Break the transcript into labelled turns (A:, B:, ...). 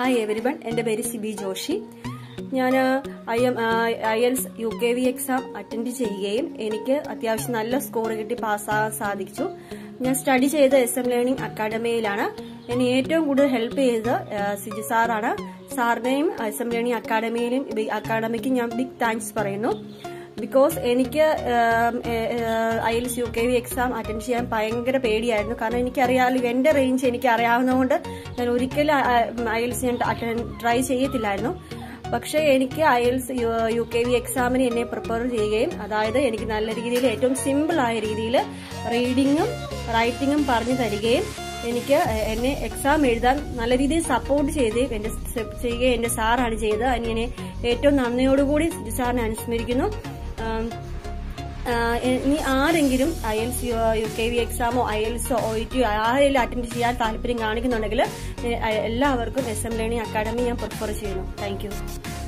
A: hi everyone എൻ്റെ പേര് സിബി ജോഷി ഞാൻ I M IELTS U K V exam attend ചെയ്യുകയും എനിക്ക് അത്യാവശ്യം നല്ല സ്കോർ കിട്ടി പാസ്സാകാൻ സാധിച്ചു ഞാൻ സ്റ്റഡി ചെയ്ത എസ് എം ലേണിംഗ് അക്കാഡമിയിലാണ് എന്നെ ഏറ്റവും കൂടുതൽ ഹെൽപ്പ് ചെയ്തത് സിജി സാറാണ് സാറിനെയും എസ് എം ലേണിംഗ് അക്കാഡമിയിലും അക്കാഡമിക്ക് ഞാൻ ബിഗ് താങ്ക്സ് പറയുന്നു ബിക്കോസ് എനിക്ക് IELTS U K V exam attend ചെയ്യാൻ ഭയങ്കര പേടിയായിരുന്നു കാരണം എനിക്കറിയാമല്ലോ എന്റെ റേഞ്ച് എനിക്ക് അറിയാവുന്നതുകൊണ്ട് ഞാൻ ഒരിക്കലും ഐ എൽസ് ഞാൻ ട്രൈ ചെയ്യത്തില്ലായിരുന്നു പക്ഷേ എനിക്ക് IELTS U K V എക്സാമിന് എന്നെ പ്രിപ്പയർ ചെയ്യുകയും അതായത് എനിക്ക് നല്ല രീതിയിൽ ഏറ്റവും സിമ്പിൾ ആയ രീതിയിൽ റീഡിങ്ങും റൈറ്റിങ്ങും പറഞ്ഞു തരികയും എനിക്ക് എന്നെ എക്സാം എഴുതാൻ നല്ല രീതിയിൽ സപ്പോർട്ട് ചെയ്ത് എന്റെ ചെയ്യുകയും എന്റെ സാറാണ് ചെയ്തത് അതിനെ ഏറ്റവും നന്ദിയോടുകൂടി സാറിനെ അനുസ്മരിക്കുന്നു ഇനി ആരെങ്കിലും IELTS U K V എക്സാമോ ഐ എൽസോ ഒ ടി ആരെങ്കിലും അറ്റൻഡ് ചെയ്യാൻ താല്പര്യം കാണിക്കുന്നുണ്ടെങ്കിൽ എല്ലാവർക്കും എസ് എം ലേണിംഗ് അക്കാഡമി ഞാൻ പ്രിഫർ ചെയ്യുന്നു താങ്ക്